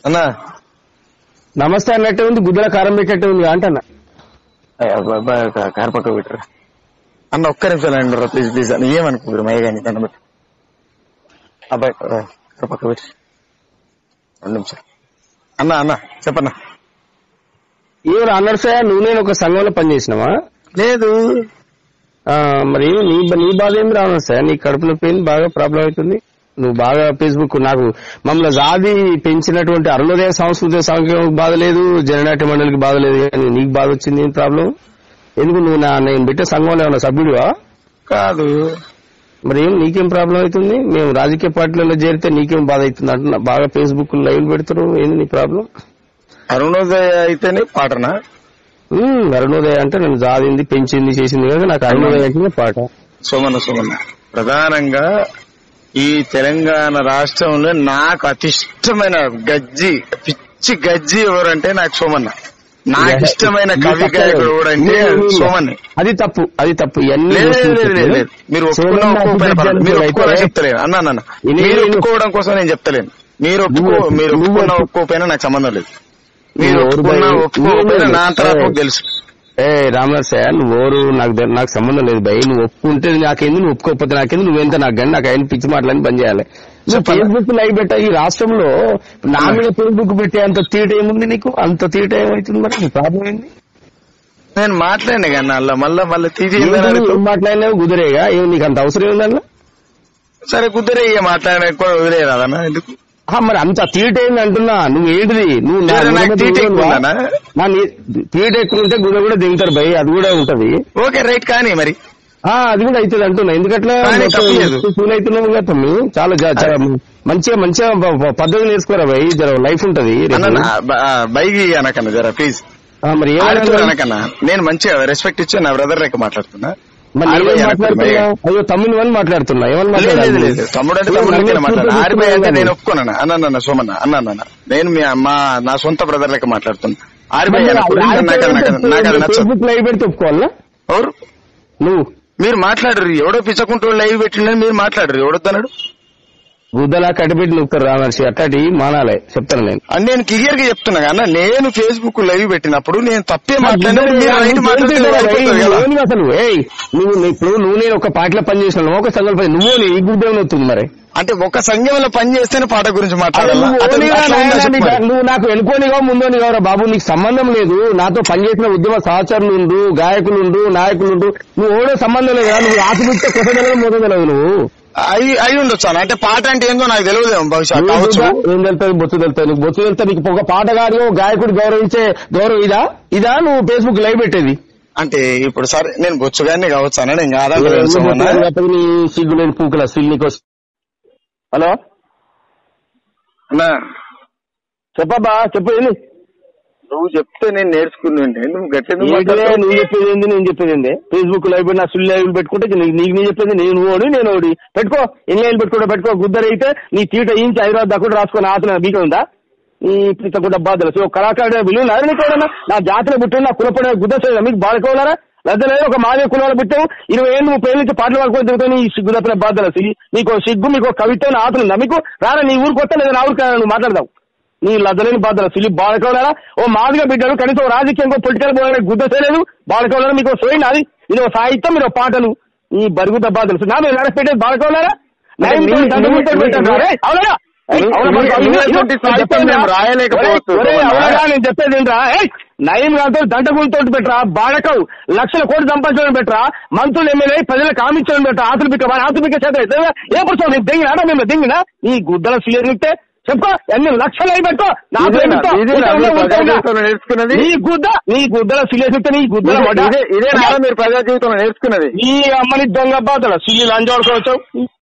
అన్నా నమస్తే అన్నట్టే ఉంది గుద్దల కారం పెట్టేట్టే ఉంది అంటన్నా కారు పక్క పెట్టరా అన్న ఒక్క నిమిషం అండి ప్లీజ్ ప్లీజ్ అని ఏమనుకోరు మయ్య కానీ దండం పెట్టి అబ్బాయి ఆ, కారు పక్క పెట్టి రెండు నిమిషాలు అన్న అన్న చెప్పన్నా ఏమో అన్నాడు సార్ నువ్వు నేను ఒక సంఘంలో పనిచేసినావా లేదు ఆ, మరి నీ నీ బాధ ఏం రావడం సార్ నీ కడుపు నొప్పి ఏంది బాగా ప్రాబ్లం అవుతుంది నువ్వు బాగా ఫేస్బుక్ నాకు మమ్మల్ని జాది పెంచినటువంటి అరుణోదయ సంస్కృతి సంఘం బాధ లేదు జననాట్య మండలికి బాధ లేదు కానీ నీకు బాధ వచ్చింది ఏం ప్రాబ్లం ఎందుకు నువ్వు నా నేను పెట్టే సంఘంలో ఏమన్నా సభ్యుడివా కాదు మరి ఏం నీకేం ప్రాబ్లం అవుతుంది మేము రాజకీయ పార్టీలలో చేరితే నీకేం బాధ అవుతుంది అంటున్నా బాగా ఫేస్బుక్ లైవ్ పెడతారు ఏంది నీ ప్రాబ్లం అరుణోదయ అయితేనే పాటనా ఉమ్, అరుణోదయ అంటే నన్ను జాదింది పెంచింది చేసింది కదా నాకు అరుణోదయ అంటేనే పాట సోమన్న సోమన్న ప్రధానంగా ఈ తెలంగాణ రాష్ట్రంలో నాకు అతి ఇష్టమైన గజ్జి పిచ్చి గజ్జి ఎవరంటే నాకు సోమన్న నాకు ఇష్టమైన కవి గాయకుడు ఎవరంటే సోమన్న అది తప్పు అది తప్పు ఇవన్నీ లేదు లేదు, చూసి లేదు లేదు, లేదు. మీరు ఒప్పుకున్నా సోమన్న ఒప్పుకోకపోయినా పర్వాలేదు. మీరు అయితే ఒప్పుకోవాలని చెప్తలేను అన్నా అన్న ఇది మీరు నేను- ఒప్పుకోవడం కోసం నేను చెప్తలేను మీరు ఒప్పుకో నువ్వు- మీరు నువ్వు ఒప్పుకున్నా ఒప్పు- ఒప్పుకోకపోయినా నాకు సంబంధం లేదు మీరు నువ్వు ఎవరు ఒప్పుకున్నా భయ్? ఒప్పుకోకపోయినా నువ్వు నా అంతా ఏయ్. నాకు తెలుసు ఏ రామదాస్ సార్ నువ్వు ఓరు నాకు తె- నాకు సంబంధం లేదు భయ్ నువ్వు ఒప్పుకుంటే నాకేంది నువ్వు ఒప్పుకోకపోతే నాకేంది నువ్వెంత నాకు కానీ నాకు ఆయన పిచ్చి మాటలని బంద్ చేయాలి నువ్వు చెప్పాలా? ఫేస్బుక్ లైవ్ పెట్టా ఈ రాష్ట్రంలో నా మీద ఫేస్బుక్ పెట్టే అంత తీట ఏముంది నీకు అంత తీట ఏమవుతుంది మరి నీ ప్రాబ్లం ఏంది నేను మాట్లాడినా కానీ అలా మళ్ళా మళ్ళీ తీసి ఏంటి నువ్వు ఏం మాట్లాడినావు కుదిరేగా ఏం నీకు అంత అవసరం ఏందన్నా సరే కుదిరే ఇక మాట్లాడే కూడా వదిలేదన్నా ఎందుకు ఆ, మరి అంత తీట ఏంది అంటున్నా నువ్వు ఏంటిది నువ్వు నా సరే, నాకు గుండె తీట మీద ఎక్కువ ఉన్నావా? ఉందనా? నా నీ- తీట ఎక్కువ ఉంటే గుండె కూడా దిగుతారు భయ్ అది కూడా ఉంటది ఓకే రైట్ కానీ మరి ఆ అది కూడా అవుతుంది అంటున్నా ఎందుకట్లా కానీ తప్పలేదు. ఫీల్ అవుతున్నావు కదా తమ్మి చాలా జా- చాలా మంచిగా మంచిగా ప- ప- పద్ధతి నేర్చుకోరా భయ్ జర లైఫ్ ఉంటది రేపు. అన్న నా- బ- ఆ, బైక్ అనకన్నా జరా ప్లీజ్ ఆ, మరి ఆడుతూ ఏమన్నా అనకన్నా నేను మంచిగా రెస్పెక్ట్ ఇచ్చి నా బ్రదర్ లెక్క మాట్లాడుతున్నా మరి ఆరు నేనేం భయ్ అనకు మాట్లాడుతున్నా అయ్యో తమ్ముని అని మాట్లాడుతున్నా ఏమని లేదు లేదు మాట్లాడాలి లేదు తమ్ముడు అంటే నువ్వు తమ్ముడు లెక్కనే నన్ను మాట్లాడు చూస్తూ ఆరిపోయి అంటే చూస్తున్నావు నేను ఒప్పుకోనన్నా అన్న అన్న సోమన్న అన్న అన్న నేను మీ మా నా సొంత బ్రదర్ లెక్క మాట్లాడుతున్నా ఆరిపోయి మరి అనకూడదు. ఆ- నాకు అది- నాకు అది- నాకు అది నచ్చదు ఫేస్బుక్ లైవ్ పెడితే ఒప్పుకోవాలా ఎవరు నువ్వు మీరు మాట్లాడరు ఎవడో పిచ్చకుంటూ లైవ్ పెట్టిండని మీరు మాట్లాడరు ఎవడొద్దన్నాడు బుద్ధలా కట్టిపెట్టి నొక్కుతారు రామర్షి అట్లాంటి మానాలే చెప్తాను నేను అని నేను క్లియర్ గా చెప్తున్నా అన్న నేను ఫేస్బుక్ లైవ్ పెట్టినప్పుడు నేను తప్పే మాట్లాడినప్పుడు మీరు రైట్ మాట్లాడితే అయిపోతుంది కదా. నువ్వు అసలు ఏయ్ నువ్వు నీ- ఇప్పుడు నువ్వు నేను ఒక పాటలో పని చేసిన ఒక సంఘం పని నువ్వు నీ గుడ్డేమని వస్తుంది మరి అంటే ఒక సంఘంలో పని చేస్తేనే పాట గురించి అరే మాట్లాడాలా నువ్వు అతను ఓనిగా అట్లా ఉందా నాయనా చెప్పు నీకు- మరి. నువ్వు నాకు వెనుకోనిగా ముందోని కావరా బాబు నీకు సంబంధం లేదు నాతో పనిచేసిన ఉద్యమ సహచరులు ఉండు గాయకులు ఉండు నాయకులు ఉండు నువ్వు ఓడే సంబంధం లేదు కదా నువ్వు ఆశపిస్తే కొసగలవు మోసగలవు నువ్వు అయి అయి ఉండొచ్చు అన్న. అంటే పాట అంటే ఏందో నాకు తెలియదేమో బహుశా నువ్వు కావచ్చు చూద్దా? ఏం తెలుస్తుంది బొత్తు తెలుస్తుంది నీకు బొత్తు తెలుస్తుంది నీకు ఒక పాటగాడు గాయకుడు గౌరవించే గౌరవం ఇదా ఇదా నువ్వు ఫేస్బుక్ లైవ్ పెట్టేది అంటే ఇప్పుడు సరే నేను బొచ్చుగానే కావచ్చు అన్న నేను కాదా నువ్వు తెలుసు బొత్తు అన్న. లేకపోతే నీ సిగ్గు లేని పూకల సిల్ నీకు వస్తుంది. హలో అన్న చెప్పబ్బా చెప్పు ఏంది నువ్వు చెప్తే నేను నేర్చుకున్నాండి నువ్వు గట్టి ఏంటిదే నువ్వు చెప్పేది ఏంది నేను చెప్పేది ఏంది ఫేస్బుక్ లైవ్ పెట్టి నా సుల్లి లైవ్ పెట్టుకుంటే నీకు నీకు నేను చెప్పేది నేను ఓడి నేను ఓడి పెట్టుకో ఎన్ని లైన్ పెట్టుకుంటా పెట్టుకో గుద్దరైతే నీ తీట ఇంచి హైదరాబాద్ దాకా కూడా రాసుకొని ఆతన బీక ఉందా ఈ పిచ్చకుండా బాధలు సో కళాకారుడు విలువ లేదు నీకు ఎవడన్నా నా జాతర పుట్టిన నా కులపడే గుద్ద చేయదా మీకు బాడుకోవాలరా లేదా లేదు ఒక మాదే కులాలు పెట్టావు ఇరవై ఏళ్ళు ముప్పై ఏళ్ళు నుంచి పాటలు పాడుకొని తిరుగుతావు నీ సిగ్గు తప్పిన బాధలు సిగి నీకు సిగ్గు మీకు కవిత ఆతలు ఉందా మీకు రారా నీ ఊరికి వస్తే లేదా నా ఊరికి రారా, నువ్వు మాట్లాడదావు నీ లద్దలేని బాధలు సిలి బాలకవులారా ఓ మాదిగా బిడ్డలు కనీసం ఓ రాజకీయం పొలిటికల్ పోయిన గుద్ద చేయలేదు బాలకవులారా మీకు ఓ సోయి నాది ఇది ఒక సాహిత్యం మీరు ఓ పాటలు ఈ బరుగుత బాధలు నా మీరు పెట్టేది బాలకవులారా నయం మీ- తోటి దండం మీ- పెట్టి మీ- పెట్టండి. ఒరేయ్, అవునరా? మీ- అవునా, మీ- మరి మీ- ఇదిగో, మీ- ఇదిగో, సాహిత్యం చెప్పేది మేము రా. రాయలేకపోవచ్చు. ఒరేయ్, అవునా? అవునరా, నేను చెప్పేది ఏంట్రా ఏయ్, నయం కాదు దండగులతో పెట్టరా బాడకవు లక్షల కోట్లు సంపాదించడం పెట్టరా మంత్రులు ఎమ్మెల్యే ప్రజలకు హామీచ్చడం పెట్టరా ఆతులు బిక్క వాడి ఆతులు బిక్క చేత అయితే ఏ పురుషం నేను దింగినా మేము దింగినా ఈ గుద్దల సీరియర్ నిక్తే చెప్పుకో ఎన్ని లక్షలు అయి పెట్టుకో నాకు ఇదేనా- ఏమిటో? ఇదేనా ఉంటా, మీరు ఉంటా, ప్రజా ఉంటా. జీవితంలో నేర్చుకున్నది? నీ గుద్ద నీ గుద్దల సీరియస్ నిక్తే నీ గుద్దల ఇదే- వడ్డ. ఇదే ఇదే నారా మీరు ప్రజా జీవితంలో నేర్చుకున్నది ఈ అమ్మని దొంగ బాధల సిల్లి లంచం వచ్చావు